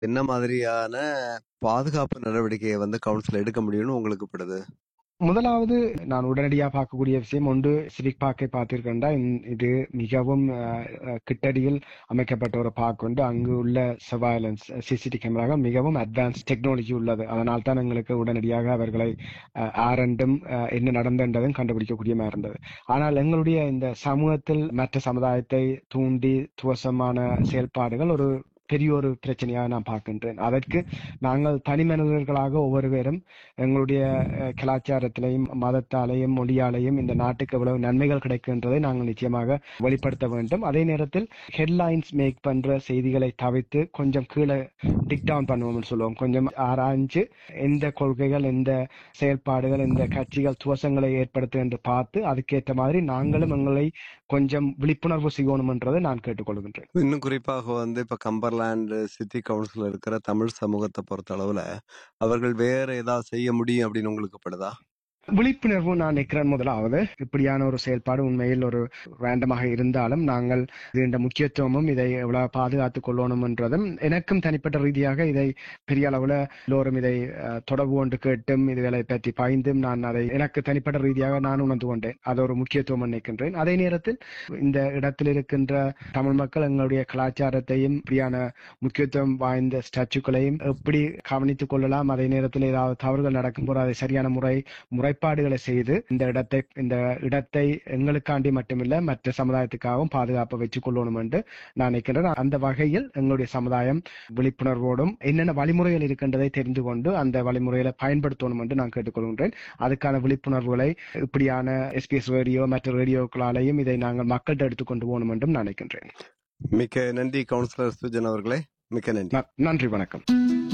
என்ன மாதிரியான பாதுகாப்பு நடவடிக்கையை வந்து கவுன்சில் எடுக்க முடியும்னு உங்களுக்கு படுது முதலாவது நான் உடனடியாக பார்க்கக்கூடிய விஷயம் ஒன்று சிவிக் பார்க்கை பார்த்திருக்கேன்டா இது மிகவும் அஹ், அஹ், கிட்டடியில் அமைக்கப்பட்ட ஒரு பார்க் உண்டு அங்கு உள்ள சர்வைலன்ஸ் சிசிடி கேமராக்கள் மிகவும் அட்வான்ஸ் டெக்னாலஜி உள்ளது அதனால் தான் எங்களுக்கு உடனடியாக அவர்களை அஹ், ஆரண்டும் அஹ், என்ன நடந்ததும் கண்டுபிடிக்கக்கூடிய மாதிரி இருந்தது ஆனால் எங்களுடைய இந்த சமூகத்தில் மற்ற சமுதாயத்தை தூண்டி துவசமான செயல்பாடுகள் ஒரு பெரிய ஒரு பிரச்சனையாக நான் பார்க்கின்றேன் அதற்கு நாங்கள் தனி மனிதர்களாக ஒவ்வொருவரும் எங்களுடைய அஹ், கலாச்சாரத்திலையும் மதத்தாலையும் மொழியாலையும் இந்த நாட்டுக்கு எவ்வளவு நன்மைகள் கிடைக்கின்றதை நாங்கள் நிச்சயமாக வெளிப்படுத்த வேண்டும் அதே நேரத்தில் ஹெட்லைன்ஸ் மேக் பண்ற செய்திகளை தவிர்த்து கொஞ்சம் கீழே டிக் டவுன் பண்ணுவோம்னு சொல்லுவோம் கொஞ்சம் ஆராய்ஞ்சு எந்த கொள்கைகள் எந்த செயல்பாடுகள் எந்த கட்சிகள் துவசங்களை ஏற்படுத்து என்று பார்த்து அதுக்கேற்ற மாதிரி நாங்களும் எங்களை கொஞ்சம் விழிப்புணர்வு செய்யணும்ன்றதை நான் கேட்டுக்கொள்கின்றேன் இன்னும் குறிப்பாக வந்து இப்ப கம்பர்லாண்ட் சிட்டி கவுன்சில் இருக்கிற தமிழ் சமூகத்தை பொறுத்த அளவுல அவர்கள் வேற ஏதாவது செய்ய முடியும் அப்படின்னு உங்களுக்கு படுதா விழிப்புணர்வு நான் நிற்கிறேன் முதலாவது இப்படியான ஒரு செயல்பாடு உண்மையில் ஒரு ரேண்டமாக இருந்தாலும் நாங்கள் இந்த முக்கியத்துவமும் இதை எவ்வளவு பாதுகாத்துக் கொள்ளணும் என்றதும் எனக்கும் தனிப்பட்ட ரீதியாக இதை பெரிய அளவுல எல்லோரும் இதை அஹ், தொடர்பு கொண்டு கேட்டும் இதுகளை பற்றி பாய்ந்தும் நான் அதை எனக்கு தனிப்பட்ட ரீதியாக நான் உணர்ந்து கொண்டேன் அது ஒரு முக்கியத்துவம் நினைக்கின்றேன் அதே நேரத்தில் இந்த இடத்தில் இருக்கின்ற தமிழ் மக்கள் எங்களுடைய கலாச்சாரத்தையும் இப்படியான முக்கியத்துவம் வாய்ந்த ஸ்டாச்சுக்களையும் எப்படி கவனித்துக் கொள்ளலாம் அதே நேரத்தில் ஏதாவது தவறுகள் நடக்கும்போது அதை சரியான முறை முறைப்பாடுகளை செய்து இந்த இடத்தை இந்த இடத்தை எங்களுக்காண்டி மட்டுமில்ல மற்ற சமுதாயத்துக்காகவும் பாதுகாப்பை வச்சுக் கொள்ளணும் என்று நான் நினைக்கின்றேன் அந்த வகையில் எங்களுடைய சமுதாயம் விழிப்புணர்வோடும் என்னென்ன வழிமுறைகள் இருக்கின்றதை தெரிந்து கொண்டு அந்த வழிமுறைகளை பயன்படுத்தணும் என்று நான் கேட்டுக்கொள்கின்றேன் அதுக்கான விழிப்புணர்வுகளை இப்படியான எஸ்பிஎஸ் ரேடியோ மற்ற ரேடியோக்களாலேயும் இதை நாங்கள் மக்கள்கிட்ட எடுத்துக்கொண்டு போகணும் என்றும் நான் நினைக்கின்றேன் மிக்க நன்றி கவுன்சிலர் சுஜன் அவர்களே மிக்க நன்றி ந- நன்றி வணக்கம்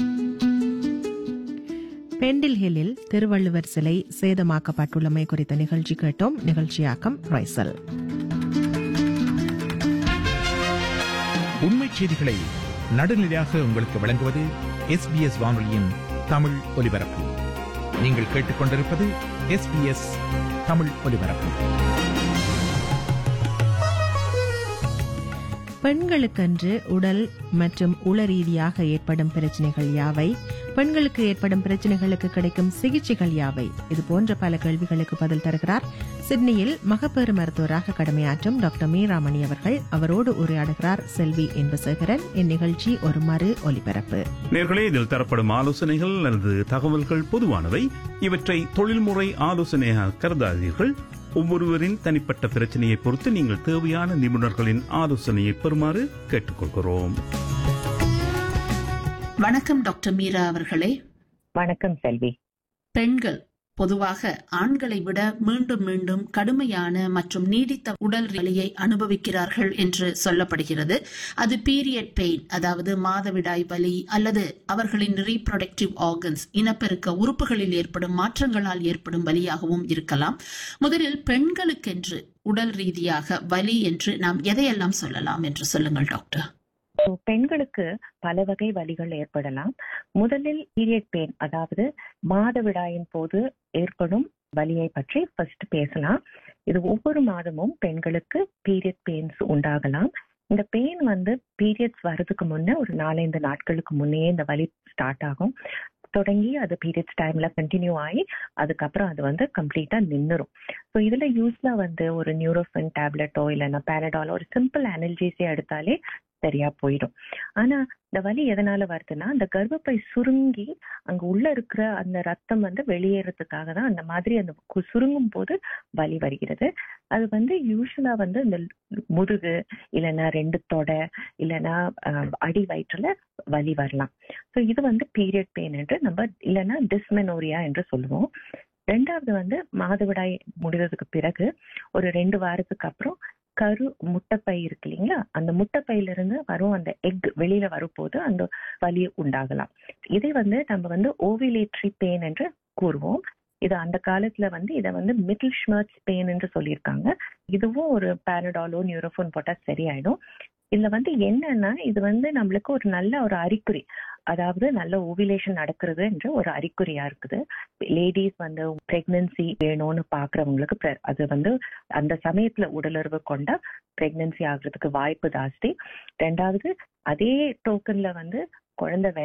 பெண்டில் ஹில்லில் திருவள்ளுவர் சிலை சேதமாக்கப்பட்டுள்ளமை குறித்த நிகழ்ச்சி கேட்டோம் நிகழ்ச்சியாக்கம் ரைசல் உண்மைச் செய்திகளை நடுநிலையாக உங்களுக்கு வழங்குவது எஸ்பிஎஸ் வானொலியின் தமிழ் ஒலிபரப்பு நீங்கள் கேட்டுக்கொண்டிருப்பது எஸ்பிஎஸ் தமிழ் ஒலிபரப்பு பெண்களுக்கென்று உடல் மற்றும் உள ரீதியாக ஏற்படும் பிரச்சனைகள் யாவை பெண்களுக்கு ஏற்படும் பிரச்சனைகளுக்கு கிடைக்கும் சிகிச்சைகள் யாவை இது போன்ற பல கேள்விகளுக்கு பதில் தருகிறார் சிட்னியில் மகப்பேறு மருத்துவராக கடமையாற்றும் டாக்டர் மீராமணி அவர்கள் அவரோடு உரையாடுகிறார் செல்வி என்பசேகரன் இந்நிகழ்ச்சி ஒரு மறு ஒலிபரப்பு நேர்களே இதில் தரப்படும் ஆலோசனைகள் அல்லது தகவல்கள் பொதுவானவை இவற்றை தொழில்முறை ஆலோசனையாக கருதாதீர்கள் ஒவ்வொருவரின் தனிப்பட்ட பிரச்சனையை பொறுத்து நீங்கள் தேவையான நிபுணர்களின் ஆலோசனையை பெறுமாறு கேட்டுக்கொள்கிறோம் வணக்கம் டாக்டர் மீரா அவர்களே வணக்கம் செல்வி பெண்கள் பொதுவாக ஆண்களை விட மீண்டும் மீண்டும் கடுமையான மற்றும் நீடித்த உடல் வலியை அனுபவிக்கிறார்கள் என்று சொல்லப்படுகிறது அது பீரியட் பெயின் அதாவது மாதவிடாய் வலி அல்லது அவர்களின் ரீப்ரொடக்டிவ் ஆர்கன்ஸ் இனப்பெருக்க உறுப்புகளில் ஏற்படும் மாற்றங்களால் ஏற்படும் வலியாகவும் இருக்கலாம் முதலில் பெண்களுக்கென்று உடல் ரீதியாக வலி என்று நாம் எதையெல்லாம் சொல்லலாம் என்று சொல்லுங்கள் டாக்டர் So, பெண்களுக்கு பல வகை வலிகள் ஏற்படலாம் முதலில் பீரியட் பெயின் அதாவது மாதவிடாயின் போது ஏற்படும் வலியை பற்றி ஃபர்ஸ்ட் பேசலாம் இது ஒவ்வொரு மாதமும் பெண்களுக்கு பீரியட் பெயின்ஸ் உண்டாகலாம் இந்த பெயின் வந்து பீரியட்ஸ் வர்றதுக்கு முன்ன ஒரு நாலஞ்சு நாட்களுக்கு முன்னே இந்த வலி ஸ்டார்ட் ஆகும் தொடங்கி அது பீரியட்ஸ் டைம்ல கண்டினியூ ஆகி அதுக்கப்புறம் அது வந்து கம்ப்ளீட்டா நின்னுரும் ஸோ இதுல யூஸ்வலா வந்து ஒரு நியூரோஃபின் டேப்லெட்டோ இல்லைன்னா பேனடாலோ ஒரு சிம்பிள் அனல்ஜீஸே எடுத்தாலே சரியா போயிடும் ஆனா இந்த வலி எதனால வருதுன்னா அந்த கர்ப்பப்பை சுருங்கி அங்க உள்ள இருக்கிற அந்த ரத்தம் வந்து வெளியேறதுக்காக தான் அந்த மாதிரி அந்த கு- சுருங்கும் போது வலி வருகிறது அது வந்து யூஸ்வலா வந்து இந்த முதுகு இல்லைன்னா ரெண்டு தொடை இல்லைன்னா அஹ், அடி வயிற்றுல வலி வரலாம் ஸோ இது வந்து பீரியட் பெயின் என்று நம்ம இல்லைன்னா டிஸ்மெனோரியா என்று சொல்லுவோம் ரெண்டாவது வந்து மாதவிடாய் முடிந்ததுக்கு பிறகு ஒரு ரெண்டு வாரத்துக்கு அப்புறம் கரு முட்டைப்பை இருக்கு இல்லைங்களா அந்த முட்டைப்பையில இருந்து வரும் அந்த எக் வெளியில வரும்போது அந்த வலி உண்டாகலாம் இதை வந்து நம்ம வந்து ஓவிலேட்ரி பெயின் என்று கூறுவோம் இது அந்த காலத்துல வந்து இதை வந்து மிடில் ஷ்மர்ட்ஸ் பெயின் என்று சொல்லியிருக்காங்க இதுவும் ஒரு பேனடாலோ நியூரோஃபோன் போட்டா சரியாயிடும் இதுல வந்து என்னன்னா இது வந்து நம்மளுக்கு ஒரு நல்ல ஒரு அறிகுறி அதாவது நல்ல ஓவிலேஷன் நடக்கிறது என்ற ஒரு அறிகுறியா இருக்குது லேடிஸ் வந்து பிரெக்னன்சி வேணும்னு பாக்குறவங்களுக்கு pre- அது வந்து அந்த சமயத்துல உடலுறவு கொண்டா பிரெக்னன்சி ஆகுறதுக்கு வாய்ப்பு ஜாஸ்தி ரெண்டாவது அதே டோக்கன்ல வந்து குழந்தை